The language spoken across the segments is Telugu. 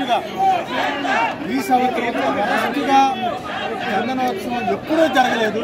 సంవత్సరాలుగా ఈ సంవత్సరంలో వరస్ట్గా చందనోత్సవం ఎప్పుడూ జరగలేదు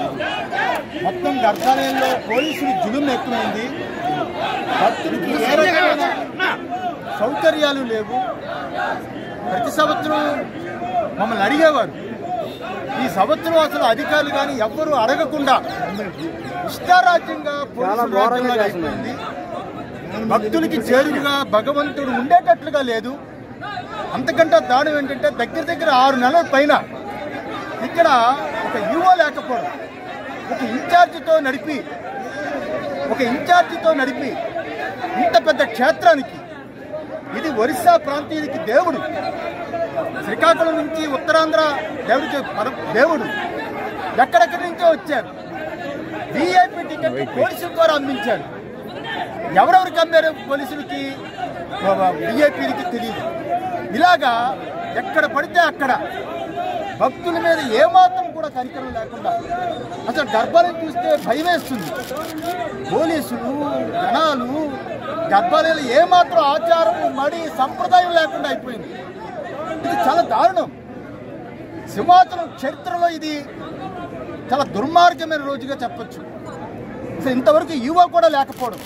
మొత్తం గర్భాలయంలో పోలీసులు జులుం ఎక్కువైంది భక్తులకి ఏ రకమైన సౌకర్యాలు లేవు ప్రతి సంవత్సరం మమ్మల్ని అడిగేవారు ఈ సంవత్సరం అసలు అధికారులు కానీ ఎవ్వరూ అడగకుండా ఇష్టారాజ్యంగా పోలీసుల రాజ్యంలాగా అయిపోయింది భక్తులకి చేరువుగా భగవంతుడు ఉండేటట్లుగా లేదు అంతకంటే దారుణం ఏంటంటే దగ్గర దగ్గర ఆరు నెలల పైన ఇక్కడ ఒక యువ లేకపోవడం ఒక ఇన్ఛార్జితో నడిపి ఒక ఇన్ఛార్జితో నడిపి ఇంత పెద్ద క్షేత్రానికి ఇది ఒరిస్సా ప్రాంతీయుడికి దేవుడు శ్రీకాకుళం నుంచి ఉత్తరాంధ్ర దేవుడికి పర- దేవుడు ఎక్కడెక్కడి నుంచో వచ్చారు విఐపి టికెట్ పోలీసుల ద్వారా అందించారు ఎవరెవరికి అమ్మారు పోలీసులకి విఐపీలకి తెలియదు ఇలాగా ఎక్కడ పడితే అక్కడ భక్తుల మీద ఏమాత్రం కూడా కనికరం లేకుండా అసలు గర్భాలను చూస్తే భయం వేస్తుంది పోలీసులు జనాలు గర్భాలయాలు ఏమాత్రం ఆచారం మడి సంప్రదాయం లేకుండా అయిపోయింది ఇది చాలా దారుణం సింహాచలం చరిత్రలో ఇది చాలా దుర్మార్గమైన రోజుగా చెప్పొచ్చు అసలు ఇంతవరకు ఈవో కూడా లేకపోవడం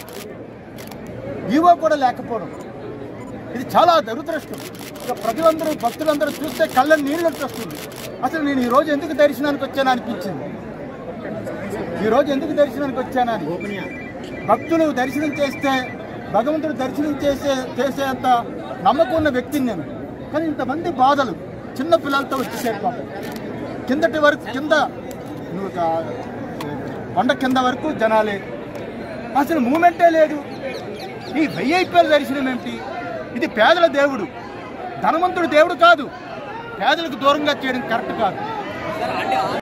ఈవో కూడా లేకపోవడం ఇది చాలా దురదృష్టం ఇక ప్రజలందరూ భక్తులందరూ చూస్తే కళ్ళ నీళ్ళు వస్తుంది అసలు నేను ఈ రోజు ఎందుకు దర్శనానికి వచ్చాను అనిపించింది ఈ రోజు ఎందుకు దర్శనానికి వచ్చానని భక్తులు దర్శనం చేస్తే భగవంతుడు దర్శనం చేసే చేసేంత నమ్మకం ఉన్న వ్యక్తిని నేను కానీ ఇంతమంది బాధలు చిన్న పిల్లలతో వచ్చేసారు పాపం కిందటి వరకు కింద నువ్వు కా- కొండ కింద వరకు జనాలే అసలు మూమెంటే లేదు ఈ వెయ్యిపేల దర్శనం ఏమిటి ఇది పేదల దేవుడు ధనవంతుడు దేవుడు కాదు పేదలకు దూరంగా చేయడం కరెక్ట్ కాదు